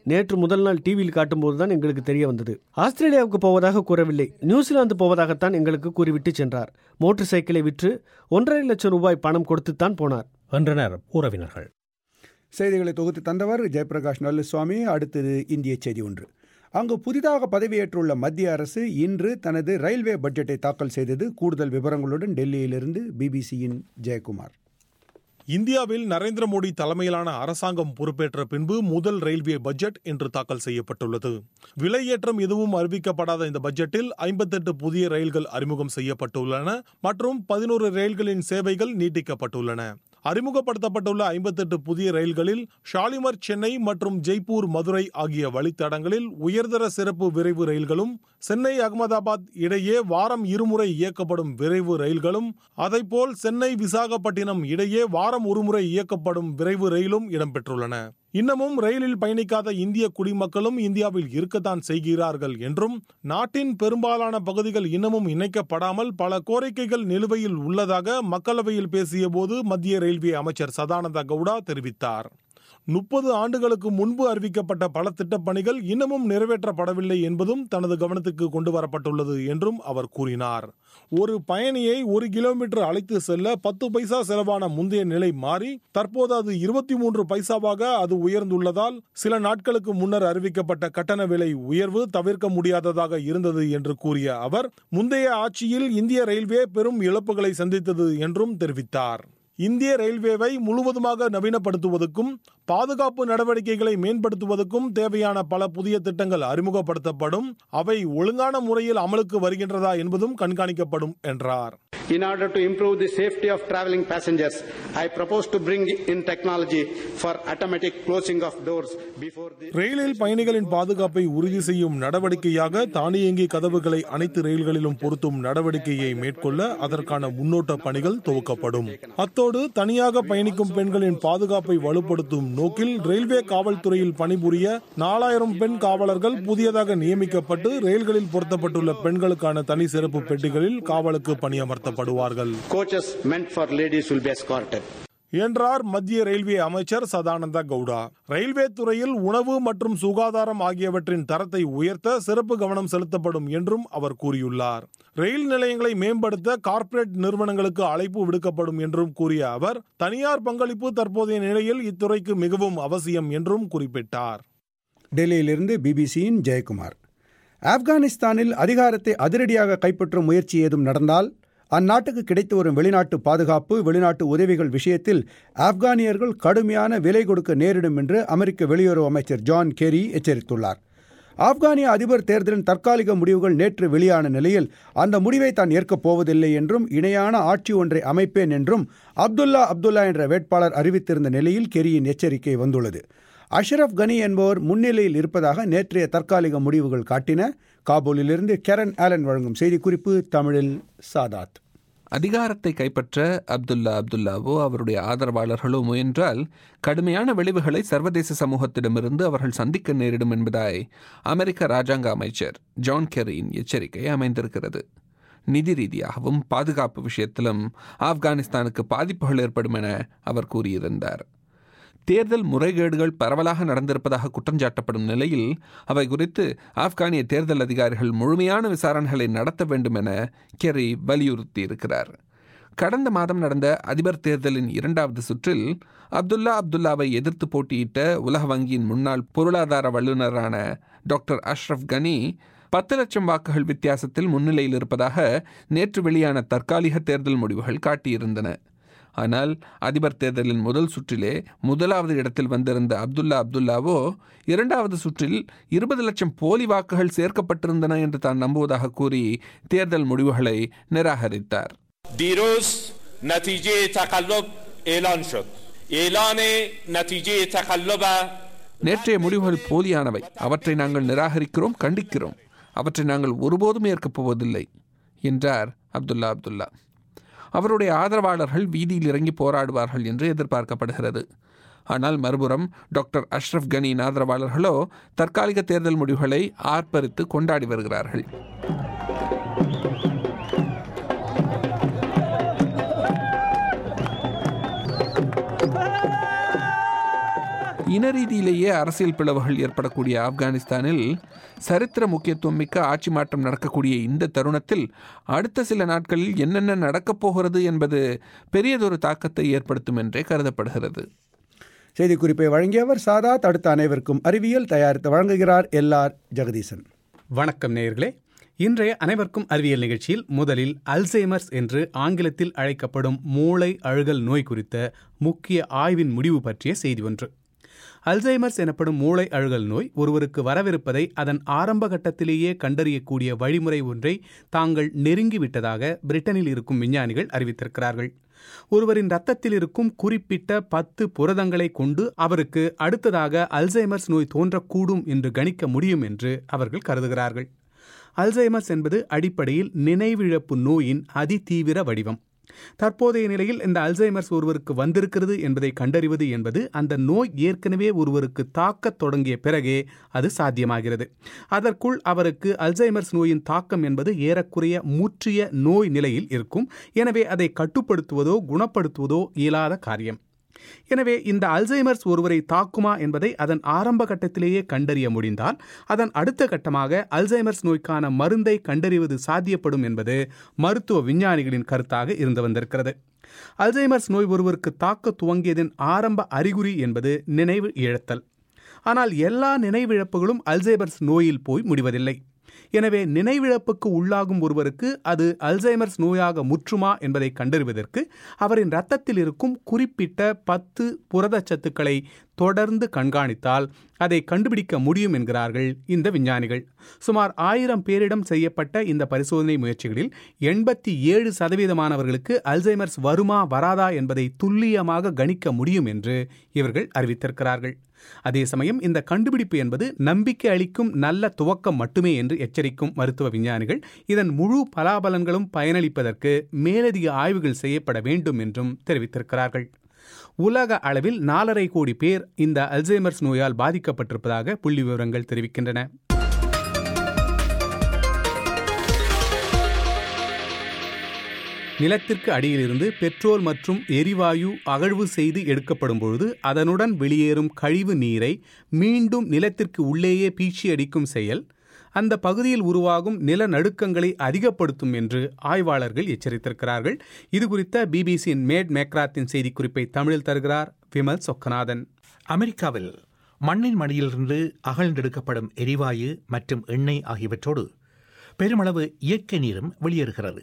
நேற்று முதல் நாள் டிவியில் காட்டும்போது தான் எங்களுக்கு தெரிய வந்தது ஆஸ்திரேலியாவுக்கு போவதாக கூறவில்லை நியூசிலாந்து போவதாகத்தான் எங்களுக்கு கூறிவிட்டு சென்றார் மோட்டார் சைக்கிளை விற்று ஒன்றரை லட்சம் ரூபாய் பணம் கொடுத்துத்தான் போனார் என்றனர் உறவினர்கள் செய்திகளை தொகுத்து தந்தவர் ஜெயபிரகாஷ் நல்லுசுவாமி அடுத்தது இந்திய செய்தி ஒன்று அங்கு புதிதாக பதவியேற்றுள்ள மத்திய அரசு இன்று தனது ரயில்வே பட்ஜெட்டை தாக்கல் செய்தது கூடுதல் விவரங்களுடன் டெல்லியிலிருந்து பிபிசியின் ஜெயக்குமார் இந்தியாவில் நரேந்திர மோடி தலைமையிலான அரசாங்கம் பொறுப்பேற்ற பின்பு முதல் ரயில்வே பட்ஜெட் இன்று தாக்கல் செய்யப்பட்டுள்ளது விலையேற்றம் எதுவும் அறிவிக்கப்படாத இந்த பட்ஜெட்டில் ஐம்பத்தெட்டு புதிய ரயில்கள் அறிமுகம் செய்யப்பட்டுள்ளன மற்றும் பதினோரு ரயில்களின் சேவைகள் நீட்டிக்கப்பட்டுள்ளன அறிமுகப்படுத்தப்பட்டுள்ள ஐம்பத்தெட்டு புதிய ரயில்களில் ஷாலிமர் சென்னை மற்றும் ஜெய்ப்பூர் மதுரை ஆகிய வழித்தடங்களில் உயர்தர சிறப்பு விரைவு ரயில்களும் சென்னை அகமதாபாத் இடையே வாரம் இருமுறை இயக்கப்படும் விரைவு ரயில்களும் அதைப்போல் சென்னை விசாகப்பட்டினம் இடையே வாரம் ஒருமுறை இயக்கப்படும் விரைவு ரயிலும் இடம்பெற்றுள்ளன இன்னமும் ரயிலில் பயணிக்காத இந்திய குடிமக்களும் இந்தியாவில் இருக்கத்தான் செய்கிறார்கள் என்றும் நாட்டின் பெரும்பாலான பகுதிகள் இன்னமும் இணைக்கப்படாமல் பல கோரிக்கைகள் நிலுவையில் உள்ளதாக மக்களவையில் பேசியபோது மத்திய ரயில்வே அமைச்சர் சதானந்த கவுடா தெரிவித்தார் முப்பது ஆண்டுகளுக்கு முன்பு அறிவிக்கப்பட்ட பல திட்டப்பணிகள் இன்னமும் நிறைவேற்றப்படவில்லை என்பதும் தனது கவனத்துக்கு கொண்டு வரப்பட்டுள்ளது என்றும் அவர் கூறினார் ஒரு பயணியை ஒரு கிலோமீட்டர் அழைத்து செல்ல பத்து பைசா செலவான முந்தைய நிலை மாறி தற்போது அது இருபத்தி மூன்று பைசாவாக அது உயர்ந்துள்ளதால் சில நாட்களுக்கு முன்னர் அறிவிக்கப்பட்ட கட்டண விலை உயர்வு தவிர்க்க முடியாததாக இருந்தது என்று கூறிய அவர் முந்தைய ஆட்சியில் இந்திய ரயில்வே பெரும் இழப்புகளை சந்தித்தது என்றும் தெரிவித்தார் இந்திய ரயில்வேவை முழுவதுமாக நவீனப்படுத்துவதற்கும் பாதுகாப்பு நடவடிக்கைகளை மேம்படுத்துவதற்கும் தேவையான பல புதிய திட்டங்கள் அறிமுகப்படுத்தப்படும் அவை ஒழுங்கான முறையில் அமலுக்கு வருகின்றதா என்பதும் கண்காணிக்கப்படும் என்றார் In order to improve the safety of traveling passengers, I propose to bring in technology for automatic closing of doors before the ரயிலில் பயணிகளின் பாதுகாப்பை உறுதி செய்யும் நடவடிக்கையாக தானியங்கி கதவுகளை அனைத்து ரயில்களிலும் பொருத்தும் நடவடிக்கையை மேற்கொள்ள அதற்கான முன்னோட்ட பணிகள் துவக்கப்படும் அத்தோடு தனியாக பயணிக்கும் பெண்களின் பாதுகாப்பை வலுப்படுத்தும் நோக்கில் ரயில்வே காவல்துறையில் பணிபுரிய நாலாயிரம் பெண் காவலர்கள் புதியதாக நியமிக்கப்பட்டு ரயில்களில் பொருத்தப்பட்டுள்ள பெண்களுக்கான தனி சிறப்பு பெட்டிகளில் காவலுக்கு பணியமர்த்தப்படுவார்கள் coaches meant for ladies will be escorted. என்றார் மத்திய ரயில்வே அமைச்சர் சதானந்த கவுடா ரயில்வே துறையில் உணவு மற்றும் சுகாதாரம் ஆகியவற்றின் தரத்தை உயர்த்த சிறப்பு கவனம் செலுத்தப்படும் என்றும் அவர் கூறியுள்ளார் ரயில் நிலையங்களை மேம்படுத்த கார்ப்பரேட் நிறுவனங்களுக்கு அழைப்பு விடுக்கப்படும் என்றும் கூறிய அவர் தனியார் பங்களிப்பு தற்போதைய நிலையில் இத்துறைக்கு மிகவும் அவசியம் என்றும் குறிப்பிட்டார் டெல்லியிலிருந்து பிபிசியின் ஜெயக்குமார் ஆப்கானிஸ்தானில் அதிகாரத்தை அதிரடியாக கைப்பற்றும் முயற்சி ஏதும் நடந்தால் அந்நாட்டுக்கு கிடைத்து வரும் வெளிநாட்டு பாதுகாப்பு வெளிநாட்டு உதவிகள் விஷயத்தில் ஆப்கானியர்கள் கடுமையான விலை கொடுக்க நேரிடும் என்று அமெரிக்க வெளியுறவு அமைச்சர் ஜான் கெரி எச்சரித்துள்ளார் ஆப்கானிய அதிபர் தேர்தலின் தற்காலிக முடிவுகள் நேற்று வெளியான நிலையில் அந்த முடிவை தான் ஏற்கப் போவதில்லை என்றும் இணையான ஆட்சி ஒன்றை அமைப்பேன் என்றும் அப்துல்லா அப்துல்லா என்ற வேட்பாளர் அறிவித்திருந்த நிலையில் கெரியின் எச்சரிக்கை வந்துள்ளது அஷ்ரப் கனி என்பவர் முன்னிலையில் இருப்பதாக நேற்றைய தற்காலிக முடிவுகள் காட்டின காபூலிலிருந்து கெரன் ஆலன் வழங்கும் செய்திக்குறிப்பு தமிழில் சாதாத் அதிகாரத்தை கைப்பற்ற அப்துல்லா அப்துல்லாவோ அவருடைய ஆதரவாளர்களோ முயன்றால் கடுமையான விளைவுகளை சர்வதேச சமூகத்திடமிருந்து அவர்கள் சந்திக்க நேரிடும் என்பதாய் அமெரிக்க ராஜாங்க அமைச்சர் ஜான் கெரியின் எச்சரிக்கை அமைந்திருக்கிறது நிதி ரீதியாகவும் பாதுகாப்பு விஷயத்திலும் ஆப்கானிஸ்தானுக்கு பாதிப்புகள் ஏற்படும் என அவர் கூறியிருந்தார் தேர்தல் முறைகேடுகள் பரவலாக நடந்திருப்பதாக குற்றஞ்சாட்டப்படும் நிலையில் அவை குறித்து ஆப்கானிய தேர்தல் அதிகாரிகள் முழுமையான விசாரணைகளை நடத்த வேண்டும் என கெரி வலியுறுத்தி இருக்கிறார் கடந்த மாதம் நடந்த அதிபர் தேர்தலின் இரண்டாவது சுற்றில் அப்துல்லா அப்துல்லாவை எதிர்த்து போட்டியிட்ட உலக வங்கியின் முன்னாள் பொருளாதார வல்லுநரான டாக்டர் அஷ்ரப் கனி பத்து லட்சம் வாக்குகள் வித்தியாசத்தில் முன்னிலையில் இருப்பதாக நேற்று வெளியான தற்காலிக தேர்தல் முடிவுகள் காட்டியிருந்தன ஆனால் அதிபர் தேர்தலின் முதல் சுற்றிலே முதலாவது இடத்தில் வந்திருந்த அப்துல்லா அப்துல்லாவோ இரண்டாவது சுற்றில் இருபது லட்சம் போலி வாக்குகள் சேர்க்கப்பட்டிருந்தன என்று தான் நம்புவதாக கூறி தேர்தல் முடிவுகளை நிராகரித்தார் دیروز نتیجه تقلب اعلان شد اعلان نتیجه تقلب நேற்றைய முடிவுகள் போலியானவை அவற்றை நாங்கள் நிராகரிக்கிறோம் கண்டிக்கிறோம் அவற்றை நாங்கள் ஒருபோதும் ஏற்கப் போவதில்லை என்றார் அப்துல்லா அப்துல்லா அவருடைய ஆதரவாளர்கள் வீதியில் இறங்கி போராடுவார்கள் என்று எதிர்பார்க்கப்படுகிறது ஆனால் மறுபுறம் டாக்டர் அஷ்ரப் கனியின் ஆதரவாளர்களோ தற்காலிக தேர்தல் முடிவுகளை ஆர்ப்பரித்து கொண்டாடி வருகிறார்கள் இன ரீதியிலேயே அரசியல் பிளவுகள் ஏற்படக்கூடிய ஆப்கானிஸ்தானில் சரித்திர முக்கியத்துவம் மிக்க ஆட்சி மாற்றம் நடக்கக்கூடிய இந்த தருணத்தில் அடுத்த சில நாட்களில் என்னென்ன நடக்கப் போகிறது என்பது பெரியதொரு தாக்கத்தை ஏற்படுத்தும் என்றே கருதப்படுகிறது செய்திக்குறிப்பை வழங்கியவர் சாதாத் அடுத்த அனைவருக்கும் அறிவியல் தயாரித்து வழங்குகிறார் எல்ஆர் ஜெகதீசன் வணக்கம் நேயர்களே இன்றைய அனைவருக்கும் அறிவியல் நிகழ்ச்சியில் முதலில் அல்சைமர்ஸ் என்று ஆங்கிலத்தில் அழைக்கப்படும் மூளை அழுகல் நோய் குறித்த முக்கிய ஆய்வின் முடிவு பற்றிய செய்தி ஒன்று அல்சைமர்ஸ் எனப்படும் மூளை அழுகல் நோய் ஒருவருக்கு வரவிருப்பதை அதன் ஆரம்ப கட்டத்திலேயே கண்டறியக்கூடிய வழிமுறை ஒன்றை தாங்கள் நெருங்கிவிட்டதாக பிரிட்டனில் இருக்கும் விஞ்ஞானிகள் அறிவித்திருக்கிறார்கள் ஒருவரின் ரத்தத்தில் இருக்கும் குறிப்பிட்ட பத்து புரதங்களை கொண்டு அவருக்கு அடுத்ததாக அல்சைமர்ஸ் நோய் தோன்றக்கூடும் என்று கணிக்க முடியும் என்று அவர்கள் கருதுகிறார்கள் அல்சைமர்ஸ் என்பது அடிப்படையில் நினைவிழப்பு நோயின் அதிதீவிர வடிவம் தற்போதைய நிலையில் இந்த அல்சைமர்ஸ் ஒருவருக்கு வந்திருக்கிறது என்பதை கண்டறிவது என்பது அந்த நோய் ஏற்கனவே ஒருவருக்கு தாக்கத் தொடங்கிய பிறகே அது சாத்தியமாகிறது அதற்குள் அவருக்கு அல்சைமர்ஸ் நோயின் தாக்கம் என்பது ஏறக்குறைய முற்றிய நோய் நிலையில் இருக்கும் எனவே அதை கட்டுப்படுத்துவதோ குணப்படுத்துவதோ இயலாத காரியம் எனவே இந்த அல்சைமர்ஸ் ஒருவரை தாக்குமா என்பதை அதன் ஆரம்ப கட்டத்திலேயே கண்டறிய முடிந்தால் அதன் அடுத்த கட்டமாக அல்சைமர்ஸ் நோய்க்கான மருந்தை கண்டறிவது சாத்தியப்படும் என்பது மருத்துவ விஞ்ஞானிகளின் கருத்தாக இருந்து வந்திருக்கிறது அல்சைமர்ஸ் நோய் ஒருவருக்கு தாக்க துவங்கியதன் ஆரம்ப அறிகுறி என்பது நினைவு இழத்தல் ஆனால் எல்லா நினைவிழப்புகளும் அல்சைமர்ஸ் நோயில் போய் முடிவதில்லை எனவே நினைவிழப்புக்கு உள்ளாகும் ஒருவருக்கு அது அல்சைமர்ஸ் நோயாக முற்றுமா என்பதை கண்டறிவதற்கு அவரின் இரத்தத்தில் இருக்கும் குறிப்பிட்ட பத்து புரதச்சத்துக்களை தொடர்ந்து கண்காணித்தால் அதை கண்டுபிடிக்க முடியும் என்கிறார்கள் இந்த விஞ்ஞானிகள் சுமார் ஆயிரம் பேரிடம் செய்யப்பட்ட இந்த பரிசோதனை முயற்சிகளில் எண்பத்தி ஏழு சதவீதமானவர்களுக்கு அல்சைமர்ஸ் வருமா வராதா என்பதை துல்லியமாக கணிக்க முடியும் என்று இவர்கள் அறிவித்திருக்கிறார்கள் அதே சமயம் இந்த கண்டுபிடிப்பு என்பது நம்பிக்கை அளிக்கும் நல்ல துவக்கம் மட்டுமே என்று எச்சரிக்கும் மருத்துவ விஞ்ஞானிகள் இதன் முழு பலாபலன்களும் பயனளிப்பதற்கு மேலதிக ஆய்வுகள் செய்யப்பட வேண்டும் என்றும் தெரிவித்திருக்கிறார்கள் உலக அளவில் நாலரை கோடி பேர் இந்த அல்சைமர்ஸ் நோயால் பாதிக்கப்பட்டிருப்பதாக புள்ளி விவரங்கள் தெரிவிக்கின்றன நிலத்திற்கு அடியிலிருந்து பெட்ரோல் மற்றும் எரிவாயு அகழ்வு செய்து எடுக்கப்படும் பொழுது அதனுடன் வெளியேறும் கழிவு நீரை மீண்டும் நிலத்திற்கு உள்ளேயே பீச்சி அடிக்கும் செயல் அந்த பகுதியில் உருவாகும் நிலநடுக்கங்களை அதிகப்படுத்தும் என்று ஆய்வாளர்கள் எச்சரித்திருக்கிறார்கள் இது குறித்த பிபிசியின் மேட் மேக்ராத்தின் செய்திக்குறிப்பை தமிழில் தருகிறார் விமல் சொக்கநாதன் அமெரிக்காவில் மண்ணின் மடியிலிருந்து அகழ்ந்தெடுக்கப்படும் எரிவாயு மற்றும் எண்ணெய் ஆகியவற்றோடு பெருமளவு இயற்கை நீரும் வெளியேறுகிறது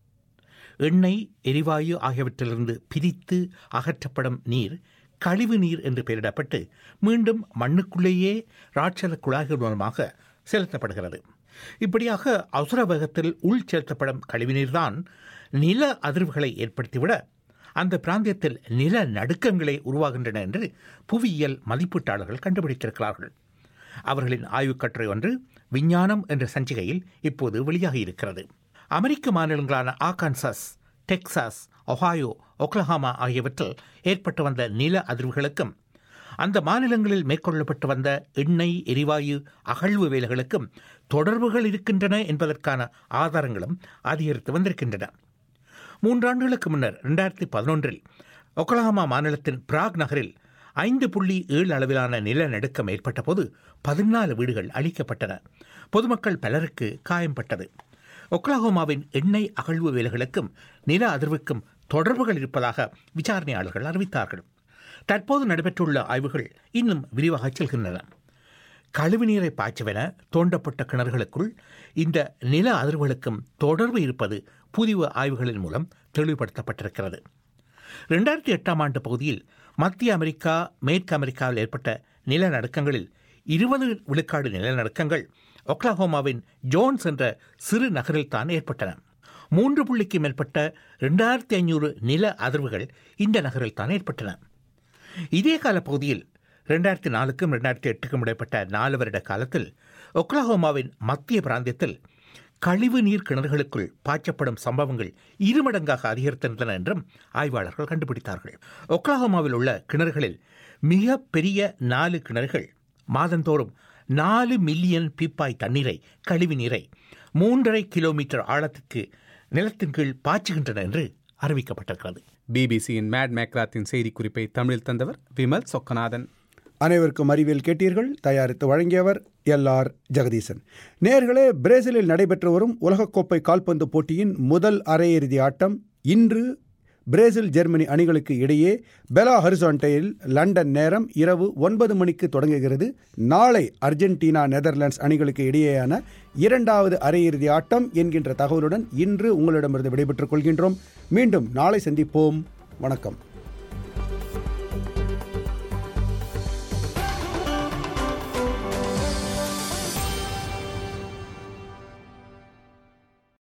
எண்ணெய் எரிவாயு ஆகியவற்றிலிருந்து பிரித்து அகற்றப்படும் நீர் கழிவு நீர் என்று பெயரிடப்பட்டு மீண்டும் மண்ணுக்குள்ளேயே ராட்சத குழாய்கள் மூலமாக செலுத்தப்படுகிறது இப்படியாக அவசர வேகத்தில் உள் செலுத்தப்படும் கழிவுநீர்தான் நில அதிர்வுகளை ஏற்படுத்திவிட அந்த பிராந்தியத்தில் நில நடுக்கங்களை உருவாகின்றன என்று புவியியல் மதிப்பீட்டாளர்கள் கண்டுபிடித்திருக்கிறார்கள் அவர்களின் ஆய்வுக் கட்டுரை ஒன்று விஞ்ஞானம் என்ற சஞ்சிகையில் இப்போது வெளியாகி இருக்கிறது அமெரிக்க மாநிலங்களான ஆகான்சாஸ் டெக்சாஸ் ஒஹாயோ ஒக்லஹாமா ஆகியவற்றில் ஏற்பட்டு வந்த நில அதிர்வுகளுக்கும் அந்த மாநிலங்களில் மேற்கொள்ளப்பட்டு வந்த எண்ணெய் எரிவாயு அகழ்வு வேலைகளுக்கும் தொடர்புகள் இருக்கின்றன என்பதற்கான ஆதாரங்களும் அதிகரித்து வந்திருக்கின்றன மூன்றாண்டுகளுக்கு முன்னர் ரெண்டாயிரத்தி பதினொன்றில் ஒக்லஹாமா மாநிலத்தின் பிராக் நகரில் ஐந்து புள்ளி ஏழு அளவிலான நிலநடுக்கம் ஏற்பட்ட போது பதினாலு வீடுகள் அழிக்கப்பட்டன பொதுமக்கள் பலருக்கு காயம்பட்டது ஒக்லஹோமாவின் எண்ணெய் அகழ்வு வேலைகளுக்கும் நில அதிர்வுக்கும் தொடர்புகள் இருப்பதாக விசாரணையாளர்கள் அறிவித்தார்கள் தற்போது நடைபெற்றுள்ள ஆய்வுகள் இன்னும் விரிவாக செல்கின்றன கழிவுநீரை பாய்ச்சவென தோண்டப்பட்ட கிணறுகளுக்குள் இந்த நில அதிர்வுகளுக்கும் தொடர்பு இருப்பது புதிய ஆய்வுகளின் மூலம் தெளிவுபடுத்தப்பட்டிருக்கிறது ரெண்டாயிரத்தி எட்டாம் ஆண்டு பகுதியில் மத்திய அமெரிக்கா மேற்கு அமெரிக்காவில் ஏற்பட்ட நிலநடுக்கங்களில் இருபது விழுக்காடு நிலநடுக்கங்கள் ஒக்லாஹோமாவின் ஜோன்ஸ் என்ற சிறு நகரில் தான் ஏற்பட்டன மூன்று புள்ளிக்கு மேற்பட்ட ரெண்டாயிரத்தி ஐநூறு நில அதிர்வுகள் இந்த நகரில் தான் ஏற்பட்டன இதே கால பகுதியில் ரெண்டாயிரத்தி நாலுக்கும் ரெண்டாயிரத்தி எட்டுக்கும் இடைப்பட்ட நாலு வருட காலத்தில் ஒக்லாஹோமாவின் மத்திய பிராந்தியத்தில் கழிவு நீர் கிணறுகளுக்குள் பாய்ச்சப்படும் சம்பவங்கள் இருமடங்காக அதிகரித்திருந்தன என்றும் ஆய்வாளர்கள் கண்டுபிடித்தார்கள் ஒக்லாஹோமாவில் உள்ள கிணறுகளில் மிக பெரிய நாலு கிணறுகள் மாதந்தோறும் நாலு மில்லியன் பீப்பாய் தண்ணீரை கழிவு நீரை மூன்றரை கிலோமீட்டர் ஆழத்துக்கு நிலத்தின் கீழ் பாய்ச்சுகின்றன என்று அறிவிக்கப்பட்டிருக்கிறது பிபிசியின் மேட் மேக்ராத்தின் செய்திக்குறிப்பை தமிழில் தந்தவர் விமல் சொக்கநாதன் அனைவருக்கும் அறிவியல் கேட்டீர்கள் தயாரித்து வழங்கியவர் எல் ஆர் ஜெகதீசன் நேர்களே பிரேசிலில் நடைபெற்று வரும் உலகக்கோப்பை கால்பந்து போட்டியின் முதல் அரையிறுதி ஆட்டம் இன்று பிரேசில் ஜெர்மனி அணிகளுக்கு இடையே பெலா ஹரிசான்டையில் லண்டன் நேரம் இரவு ஒன்பது மணிக்கு தொடங்குகிறது நாளை அர்ஜென்டினா நெதர்லாண்ட்ஸ் அணிகளுக்கு இடையேயான இரண்டாவது அரையிறுதி ஆட்டம் என்கின்ற தகவலுடன் இன்று உங்களிடமிருந்து விடைபெற்றுக் கொள்கின்றோம் மீண்டும் நாளை சந்திப்போம் வணக்கம்